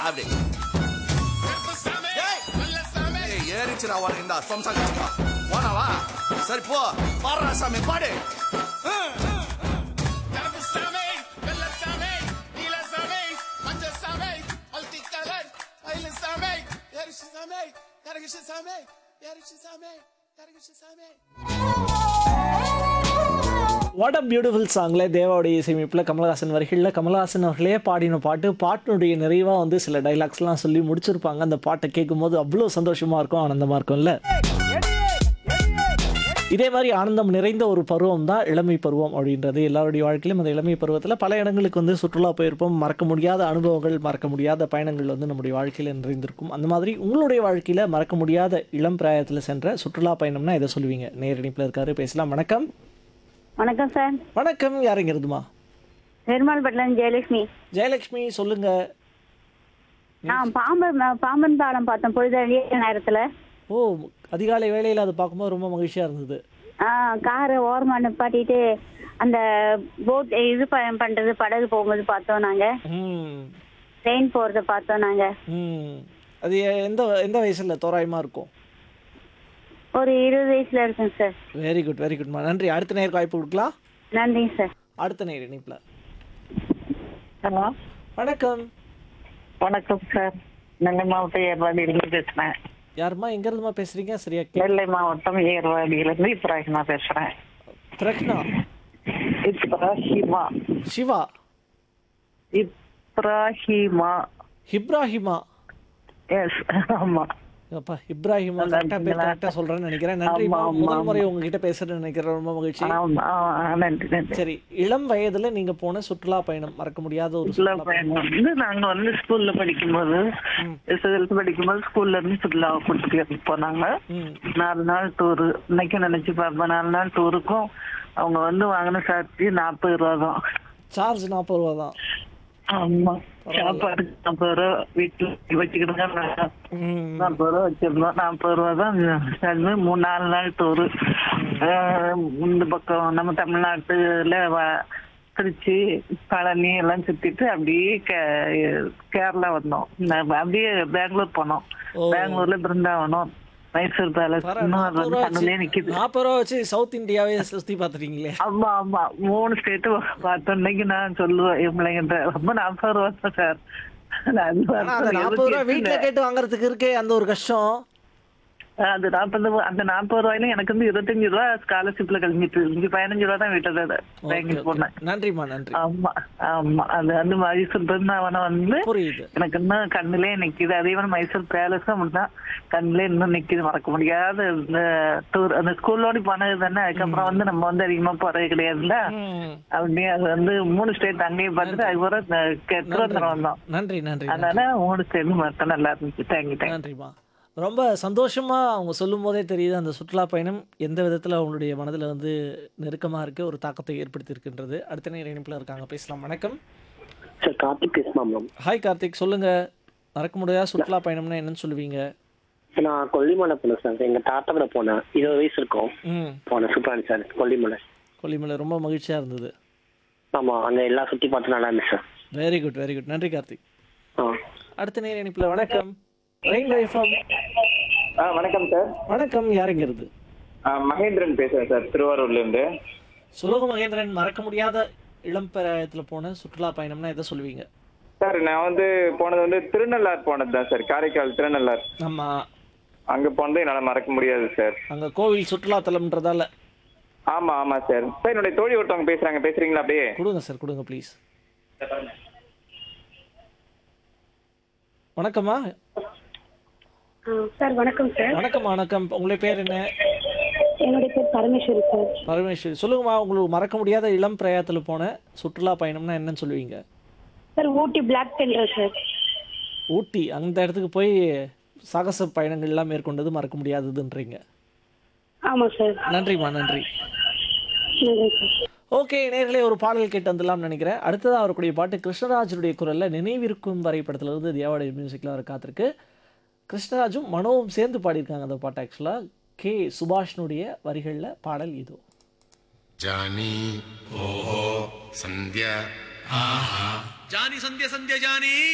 அப்படி ஏய். ஏய், ஏறிச்சுடா உனக்கு இந்த சொம்சா கஷ்டம் போனவா சரி போ பாடுறா சாமி பாடு வாட் அ பியூட்டிஃபுல் சாங்ல தேவாவுடைய இசையமைப்பில் கமலஹாசன் வரிகளில் கமலஹாசன் அவர்களே பாடின பாட்டு பாட்டினுடைய நிறைவாக வந்து சில டைலாக்ஸ்லாம் சொல்லி முடிச்சிருப்பாங்க அந்த பாட்டை கேட்கும்போது அவ்வளோ சந்தோஷமாக இருக்கும் ஆனந்தமாக இருக்கும்ல இதே மாதிரி ஆனந்தம் நிறைந்த ஒரு பருவம் தான் இளமை பருவம் அப்படின்றது எல்லாருடைய வாழ்க்கையிலும் அந்த இளமை பருவத்தில் பல இடங்களுக்கு வந்து சுற்றுலா போயிருப்போம் மறக்க முடியாத அனுபவங்கள் மறக்க முடியாத பயணங்கள் வந்து நம்முடைய வாழ்க்கையில் நிறைந்திருக்கும் அந்த மாதிரி உங்களுடைய வாழ்க்கையில் மறக்க முடியாத இளம் பிராயத்தில் சென்ற சுற்றுலா பயணம்னா எதை சொல்லுவீங்க நேரடிப்பில் இருக்காரு பேசலாம் வணக்கம் வணக்கம் சார் வணக்கம் யாருங்கிறதுமா பெருமாள் பட்லன் ஜெயலட்சுமி ஜெயலட்சுமி சொல்லுங்க நான் பாம்பன் பாம்பன் பாலம் பார்த்தேன் பொழுதழிய நேரத்துல ஓ அதிகாலை வேளையில் அது பார்க்கும்போது ரொம்ப மகிழ்ச்சியாக இருந்தது காரை ஓரமா நிப்பாட்டிட்டு அந்த போட் இது ப- பண்றது படகு போகும்போது பார்த்தோம் நாங்க ம் ட்ரெயின் போறத பார்த்தோம் நாங்க ம் அது எ- எந்த எந்த வயசில் தோராயமாக இருக்கும் ஒரு இருபது வயசுல இருக்குங்க சார் வெரி குட் வெரி குட்மா நன்றி அடுத்த நேருக்கு வாய்ப்பு கொடுக்கலாம் நன்றிங்க சார் அடுத்த நேர் இணைப்பில் ஹலோ வணக்கம் வணக்கம் சார் நெல்லை மாவட்டம் ஏர்வாடியிலிருந்து பேசுறேன் யாரும்மா எங்கேருந்துமா பேசுகிறீங்க சரியா கே நெல்லை மாவட்டம் ஏர்வாடியிலிருந்து இப்ராஹிமா பேசுறேன் பிரக்னா இப்ராஹிமா சிவா இப்ராஹிமா இப்ராஹிமா எஸ் ஆமா அப்பா இப்ராஹிமா நல்லா கரெக்டாக பேர் இருக்கீங்களா? கரெக்டாக சொல்கிறேன்னு நினைக்கிறேன் நன்றிம்மா ஆமா, ஆமா, முதல் முறை ஆமா. உங்ககிட்ட பேசுகிறேன்னு நினைக்கிறேன் ரொம்ப மகிழ்ச்சி ஆமா ஆ, நன்றி நன்றி சரி இளம் வயதுல நீங்க போன சுற்றுலா பயணம் மறக்க முடியாத ஒரு சுற்றுலா சுற்றுலா பயணம் பயணம் வந்து நாங்க வந்து ஸ்கூல்ல படிக்கும்போது எஸ்எஸ்எல்சி படிக்கும்போது ஸ்கூல்ல இருந்து சுற்றுலா கூட்டிட்டு போனாங்க ம் நாலு நாள் டூரு இன்னைக்கு நினைச்சு பார்ப்பேன் நாலு நாள் டூருக்கும் அவங்க வந்து வாங்கின சார்ஜ் நாற்பது ரூபா தான் சார்ஜ் நாற்பது ரூபா தான் ஆமா சாப்பாடுக்கு நாற்பது ரூபா வீட்டுல வச்சுக்கிட்டு ம் நாற்பது ரூபா வச்சிருந்தோம் நாற்பது ரூபா தான் அது மூணு நாலு நாள் டூரு இந்த பக்கம் நம்ம தமிழ்நாட்டுல வ- திருச்சி பழனி எல்லாம் சுத்திட்டு அப்படியே கே- கேரளா வந்தோம் ந- அப்படியே பெங்களூர் போனோம் ஓ. பெங்களூர்ல பிருந்தாவனம் மைசூர் பேலஸ் இன்னும் அது வந்து கண்ணுலயே நிக்குது நாற்பது ரூபா வச்சு சவுத் இந்தியாவே சுத்தி பார்த்துட்டீங்களே ஆமா ஆமா மூணு ஸ்டேட் பார்த்தோம் இன்னைக்கு நான் சொல்லுவேன் என் பிள்ளைங்கிட்ட ரொம்ப நாற்பது ரூபா தான் சார் நான் அது ஆனா அந்த வருஷம் நாற்பது ரூபா எழுபத்தி வீட்டுல எட்டுல- கேட்டு வாங்குறதுக்கு இருக்கே அந்த ஒரு கஷ்டம் அது நாற்பது அந்த நாற்பது ரூபாயில எனக்கு வந்து இருபத்தஞ்சு ரூபா ஸ்காலர்ஷிப்ல கழிஞ்சிட்டு இருந்துச்சு பதினஞ்சு ரூபா தான் வீட்டுல Okay, பேங்க் okay. போனேன் நன்றிம்மா நன்றி ஆமா ஆமா அது வந்து மைசூர் பிருந்தாவனம் வந்து புரியுது எனக்கு இன்னும் கண்ணுலயே நிக்குது அதே மாதிரி மைசூர் பேலஸும் அப்படிதான் கண்ணுலயே இன்னும் நிக்குது மறக்க முடியாத இந்த டூர் அந்த ஸ்கூலோட போனது தானே அதுக்கப்புறம் வந்து நம்ம வந்து அதிகமா போறது கிடையாதுல்ல ம். அப்படியே அது வந்து மூணு ஸ்டேட் அங்கேயும் பார்த்துட்டு அதுக்கப்புறம் திருவனந்தபுரம் வந்தோம் நன்றி நன்றி நன்றி. அதனால மூணு ஸ்டேட் மட்டும் நல்லா இருந்துச்சு தேங்க்யூ தேங்க்யூ நன்றிம்மா ரொம்ப சந்தோஷமா அவங்க சொல்லும் போதே தெரியுது அந்த சுற்றுலா பயணம் எந்த விதத்துல அவங்களுடைய மனதில் வந்து நெருக்கமா இருக்கு ஒரு தாக்கத்தை ஏற்படுத்தி இருக்கின்றது அடுத்த நேர இணைப்புல இருக்காங்க பேசலாம் வணக்கம் சார் கார்த்திக் பேசுமா மேம் ஹாய் கார்த்திக் சொல்லுங்க மறக்க முடியாத சுற்றுலா பயணம்னா என்னன்னு சொல்லுவீங்க நான் கொல்லிமலை போனேன் சார் எங்க தாத்தா கூட போனேன் இருபது வயசு இருக்கும் ம் போனேன் சூப்பரா இருந்துச்சு சார் கொல்லிமலை கொல்லிமலை ரொம்ப மகிழ்ச்சியா இருந்தது ஆமா அங்க எல்லாம் சுத்தி பார்த்து நல்லா இருந்துச்சு sir very good very good நன்றி கார்த்திக் ஆ அடுத்த நேர இணைப்புல வணக்கம் ரெயின் எஃப்எம் ஆ வணக்கம் சார் வணக்கம் யாருங்கிறது ஆ, மகேந்திரன் பேசுறேன் சார் திருவாரூர்ல இருந்து சுலோக மகேந்திரன் மறக்க முடியாத இளம் பிராயத்துல போன சுற்றுலா பயணம்னா எதை சொல்லுவீங்க சார் நான் வந்து போனது வந்து திருநள்ளார் போனது தான் சார் காரைக்கால் திருநள்ளார் நம்ம அங்க போனது என்னால மறக்க முடியாது சார் அங்க கோவில் சுற்றுலா தலம்ன்றதால ஆமா ஆமா சார் சார் என்னுடைய தோழி ஒருத்தவங்க பேசுறாங்க பேசுறீங்களா அப்படியே கொடுங்க சார் கொடுங்க ப்ளீஸ் வணக்கம்மா சார் வணக்கம் சார் வணக்கம் வணக்கம் உங்களுடைய பேர் என்ன என்னுடைய பேர் பரமேஸ்வரி சார் பரமேஸ்வரி சொல்லுங்கம்மா உங்களுக்கு மறக்க முடியாத இளம் பிரயாத்துல போன சுற்றுலா பயணம்னா என்னன்னு சொல்லுவீங்க sir Ooty black thunder sir Ooty அந்த இடத்துக்கு போய் சாகச பயணங்கள்லாம் மேற்கொண்டது மறக்க முடியாததுன்றீங்க ஆமா சார் நன்றிம்மா நன்றி நன்றி சார் ஓகே நேர்களே ஒரு பாடல் கேட்டு வந்துடலாம்னு நினைக்கிறேன் அடுத்ததாக வரக்கூடிய பாட்டு கிருஷ்ணராஜனுடைய குரலில் நினைவிருக்கும் வரைபடத்துல இருந்து தியாவாடைய மியூசிக்கில் வர காத்திருக்கு கிருஷ்ணராஜும் மனோவும் சேர்ந்து பாடியிருக்காங்க அந்த பாட்டு ஆக்சுவலாக கே சுபாஷ்னுடைய வரிகளில் பாடல் இதோ जानी ओहो सन्ध्या ಜಾನಿ ಸಂಧ್ಯಾ ಸಂಧ್ಯಾ ಜಾನಿ